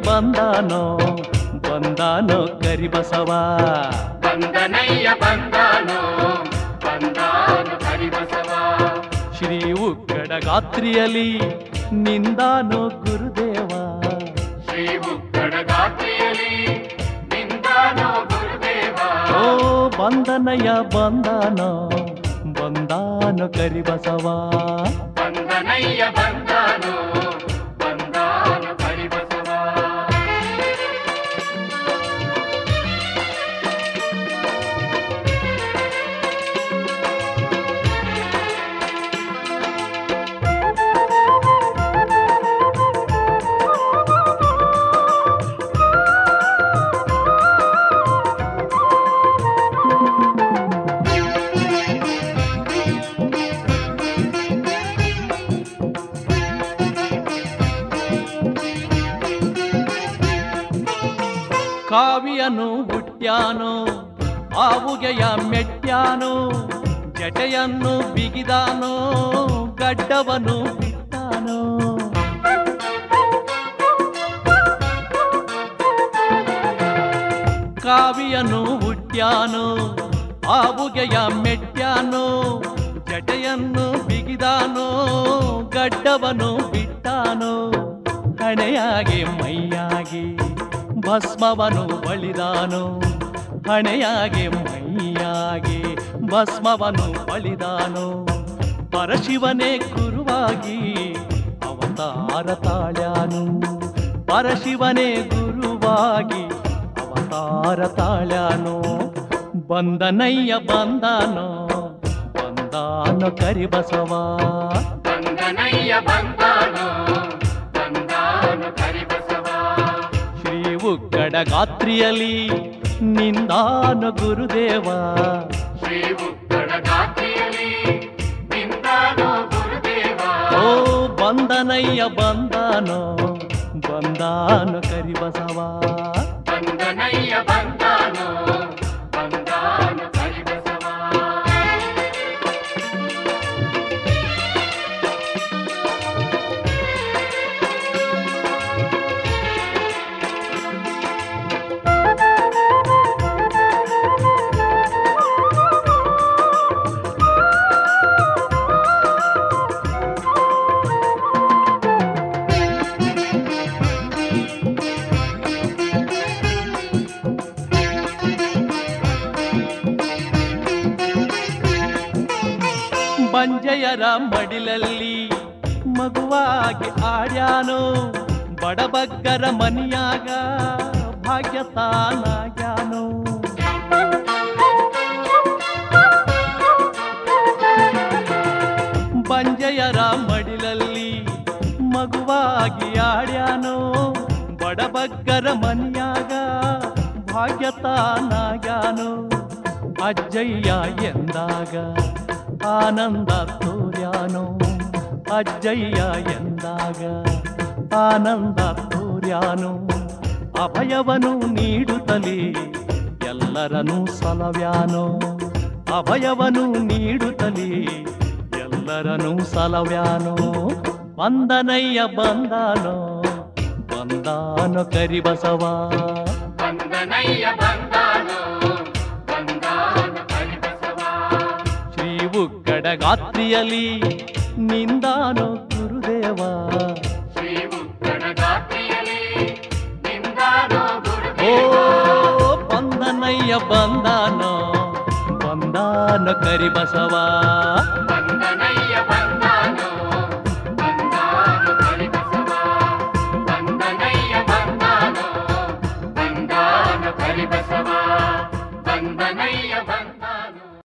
ಬಂದಾನೋ ಬಂದಾನೋ ಕರಿಬಸವ ಬಂದನಯ್ಯ ಬಂದಾನೋ ಬಂದಾನು ಹರಿಬಸವ ಶ್ರೀ ಉಕ್ಕಡ ಗಾತ್ರಿಯಲ್ಲಿ ನಿಂದಾನೋ ಗುರುದೇವ ಶ್ರೀ ಉಕ್ಕಡ ಗಾತ್ರಿಯಲ್ಲಿ ನಿಂದಾನೋ ಗುರುದೇವ ಓ ಬಂದನಯ್ಯ ಬಂದಾನೋ ಬಂದಾನೋ ಕರಿಬಸವ ಬಂದನಯ್ಯ ಬಂದಾನೋ ಬಂದಾನು ಹರಿಬಸವ ಕಾವಿಯನು ಹುಟ್ಟ್ಯಾನೋ ಆವುಗೆಯ ಮೆಟ್ಟ್ಯಾನೋ ಜಟೆಯನ್ನು ಬಿಗಿದಾನೋ ಗಡ್ಡವನು ಬಿಟ್ಟಾನೋ ಕಾವಿಯನು ಹುಟ್ಟ್ಯಾನೋ ಆವುಗೆಯ ಮೆಟ್ಟ್ಯಾನೋ ಜಟೆಯನ್ನು ಬಿಗಿದಾನೋ ಗಡ್ಡವನು ಬಿಟ್ಟಾನೋ ಹಣೆಯಾಗಿ ಮೈಯಾಗಿ ಭಸ್ಮವನು ಬಳಿದಾನು ಹಣೆಯಾಗಿ ಮೈಯಾಗಿ ಭಸ್ಮವನು ಬಳಿದಾನು ಪರಶಿವನೇ ಗುರುವಾಗಿ ಅವತಾರ ತಾಳ್ಯಾನು ಪರಶಿವನೇ ಗುರುವಾಗಿ ಅವತಾರ ತಾಳ್ಯಾನು ಬಂದನಯ್ಯ ಬಂದಾನೋ ಬಂದಾನೋ ಕರಿಬಸವ ಬಂದನಯ್ಯ ಬಂದಾನೋ ಬಂದಾನು ಹರಿಬಸವ ಶ್ರೀ ಉಕ್ಕಡ ಗಾತ್ರಿಯಲ್ಲಿ ನಿಂದಾನ ಗುರುದೇವ ಶ್ರೀ ಉಕ್ಕಡ ಗಾತ್ರಿಯಲ್ಲಿ ನಿಂದಾನೋ ಗುರುದೇವ ಓ ಬಂದನಯ್ಯ ಬಂದಾನೋ ಬಂದಾನು ಕರಿಬಸವ ಬಂದನಯ್ಯ ಬಂದಾನೋ ಬಂದಾನು ಹರಿಬಸವ ಬಂಜೆಯರ ಮಡಿಲಲ್ಲಿ ಮಗುವಾಗಿ ಆಡ್ಯಾನೋ ಬಡಬಗ್ಗರ ಮನಿಯಾಗ ಭಾಗ್ಯ ತಾನಾಗ್ಯಾನೋ ಬಂಜೆಯರ ಮಡಿಲಲ್ಲಿ ಮಗುವಾಗಿ ಆಡ್ಯಾನೋ ಬಡಬಗ್ಗರ ಮನಿಯಾಗ ಭಾಗ್ಯ ತಾನಾಗ್ಯಾನೋ ಅಜ್ಜಯ್ಯ ಎಂದಾಗ ಆನಂದ ತೋರ್ಯಾನೋ ಅಜ್ಜಯ್ಯ ಎಂದಾಗ ಆನಂದ ತೋರ್ಯಾನೋ ಅಭಯವನು ನೀಡುತ್ತಲೇ ಎಲ್ಲರನ್ನೂ ಸಲವ್ಯಾನೋ ಅಭಯವನು ನೀಡುತ್ತಲೇ ಎಲ್ಲರನ್ನೂ ಸಲವ್ಯಾನೋ ಬಂದನಯ್ಯ ಬಂದಾನೋ ಬಂದಾನೋ ಕರಿಬಸವ ಬಂದನಯ್ಯ ಬಂದಾನೋ ಬಂದಾನು ಹರಿಬಸವ ಶ್ರೀ ಉಕ್ಕಡ ಗಾತ್ರಿಯಲ್ಲಿ ನಿಂದಾನೋ ಗುರುದೇವ ಶ್ರೀ ಉಕ್ಕಡ ಗಾತ್ರಿಯಲ್ಲಿ ನಿಂದಾನೋ ಓ ಗುರುದೇವ ಬಂದನಯ್ಯ ಬಂದಾನೋ ಬಂದಾನೋ ಕರಿಬಸವ